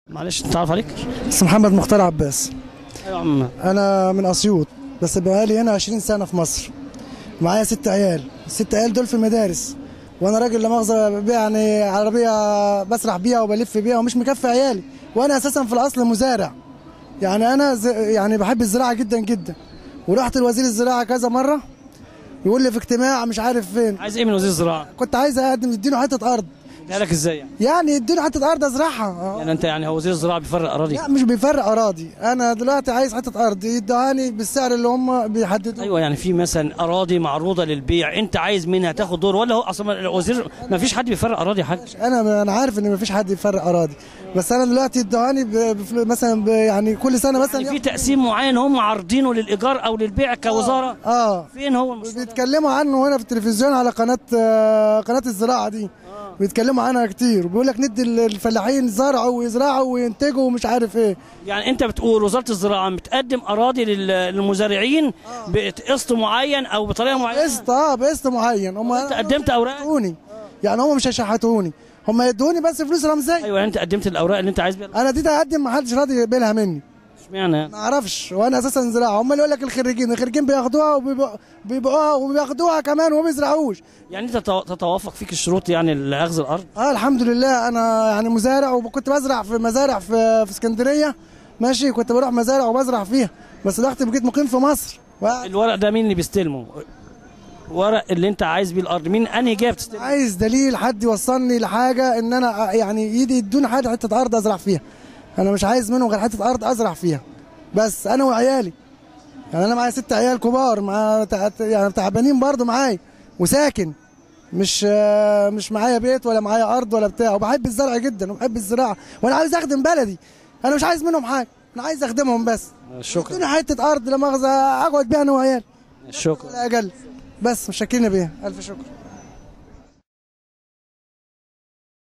معلش انت عارف عليك؟ اسم محمد مختار عباس ايوه يا عم انا من اسيوط بس بقالي هنا 20 سنه في مصر معايا ست عيال الست عيال دول في المدارس وانا راجل لا مؤاخذه يعني عربيه بسرح بيها وبلف بيها ومش مكفي عيالي وانا اساسا في الاصل مزارع يعني انا ز... يعني بحب الزراعه جدا جدا ورحت لوزير الزراعه كذا مره يقول لي في اجتماع مش عارف فين عايز ايه من وزير الزراعه؟ كنت عايز اقدم يديله حته ارض اديها لك ازاي يعني؟ يعني يديله حته ارض ازرعها يعني انت يعني هو وزير الزراعه بيفرق اراضي لا مش بيفرق اراضي انا دلوقتي عايز حته ارض يدهاني بالسعر اللي هم بيحددوه ايوه يعني في مثلا اراضي معروضه للبيع انت عايز منها تاخد دور ولا هو اصلا الوزير ما فيش حد بيفرق اراضي يا حاج انا انا عارف ان مفيش حد يفرق اراضي بس انا دلوقتي ادهاني ب- بفل- مثلا ب- يعني كل سنه مثلا يعني في تقسيم معين هم عارضينه للايجار او للبيع كوزاره اه فين هو المشروع ده؟ بيتكلموا عنه هنا في التلفزيون على قناه آه، قناه الزراعه دي بيتكلموا عنها كتير وبيقول لك ندي الفلاحين زرعوا ويزرعوا وينتجوا ومش عارف ايه يعني انت بتقول وزاره الزراعه بتقدم اراضي لل- للمزارعين بقسط معين او بطريقه معينه قسط اه بقسط معين هم انت قدمت اوراق يشحتوني يعني هم مش هيشحتوني هم يدوني بس فلوس رمزيه ايوه يعني انت قدمت الاوراق اللي انت عايز بيها انا دي اقدم ما حدش راضي يقبلها مني اشمعنى يعني؟ ما اعرفش وانا اساسا زراعه هم اللي يقول لك الخريجين الخريجين بياخدوها وبيبيعوا- وبيبيعوها وبياخدوها كمان وما بيزرعوش يعني انت تتو- تتوافق فيك الشروط يعني لاخذ الارض اه الحمد لله انا يعني مزارع وكنت بزرع في مزارع في في اسكندريه ماشي كنت بروح مزارع وبزرع فيها بس دلوقتي بقيت مقيم في مصر وقاعد الورق ده مين اللي بيستلمه ورق اللي انت عايز بيه الارض مين انهي جهه بتستلم عايز دليل حد يوصلني لحاجه ان انا يعني يدي يدوني حاجه حته ارض ازرع فيها انا مش عايز منهم غير حته ارض ازرع فيها بس انا وعيالي يعني انا معايا ست عيال كبار مع تع- يعني تعبانين برضو معايا وساكن مش آه، مش معايا بيت ولا معايا ارض ولا بتاع وبحب الزرع جدا وبحب الزراعه وانا عايز اخدم بلدي انا مش عايز منهم حاجه انا عايز اخدمهم بس شكرا ادوني حته ارض لا مؤاخذه اقعد بيها انا وعيالي شكرا ولا اقل بس مش شاكرين بيها الف شكر